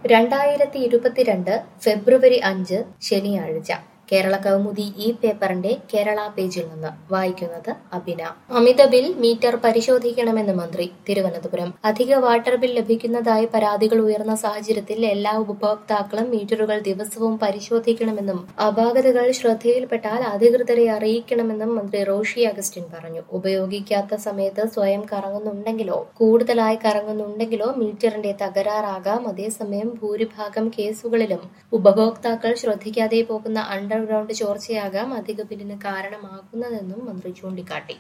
രണ്ടായിരത്തി ഇരുപത്തിരണ്ട് ഫെബ്രുവരി അഞ്ച് ശനിയാഴ്ച കേരള കൗമുദി ഈ പേപ്പറിന്റെ കേരള പേജിൽ നിന്ന് വായിക്കുന്നത് അഭിന അമിത ബിൽ മീറ്റർ പരിശോധിക്കണമെന്ന് മന്ത്രി തിരുവനന്തപുരം അധിക വാട്ടർ ബിൽ ലഭിക്കുന്നതായി പരാതികൾ ഉയർന്ന സാഹചര്യത്തിൽ എല്ലാ ഉപഭോക്താക്കളും മീറ്ററുകൾ ദിവസവും പരിശോധിക്കണമെന്നും അപാകതകൾ ശ്രദ്ധയിൽപ്പെട്ടാൽ അധികൃതരെ അറിയിക്കണമെന്നും മന്ത്രി റോഷി അഗസ്റ്റിൻ പറഞ്ഞു ഉപയോഗിക്കാത്ത സമയത്ത് സ്വയം കറങ്ങുന്നുണ്ടെങ്കിലോ കൂടുതലായി കറങ്ങുന്നുണ്ടെങ്കിലോ മീറ്ററിന്റെ തകരാറാകാം അതേസമയം ഭൂരിഭാഗം കേസുകളിലും ഉപഭോക്താക്കൾ ശ്രദ്ധിക്കാതെ പോകുന്ന അണ്ടർഗ്രൗണ്ട് ചോർച്ചയാകാം അധിക ബില്ലിന് കാരണമാകുന്നതെന്നും മന്ത്രി ചൂണ്ടിക്കാട്ടി